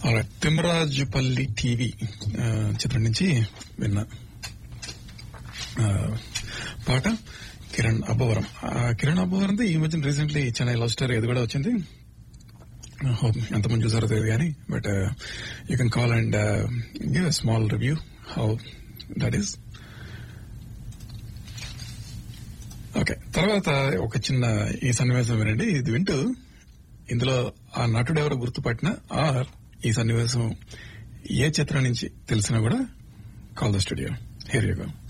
తిమ్మరాజుపల్లి TV ఆ, చిత్రం నుంచి విన్న ఆ, పాట కిరణ్ అబ్బవరం ఆ, కిరణ్ అబ్బవరంది ఈ మధ్యన రీసెంట్లీ చెన్నై లవ్ స్టోరీ ఇది కూడా వచ్చింది హోప్ ఎంతమంది చూసారో తెలియదు కానీ but you can call and give a small review how that is okay తర్వాత ఒక చిన్న ఈ సన్నివేశం వినండి ఇది వింటూ ఇందులో ఆ నటుడు ఎవరో గుర్తుపట్టినా ఆర్ ఈ సన్నివేశం ఏ చిత్రం నుంచి తెలిసినా కూడా call the studio here you go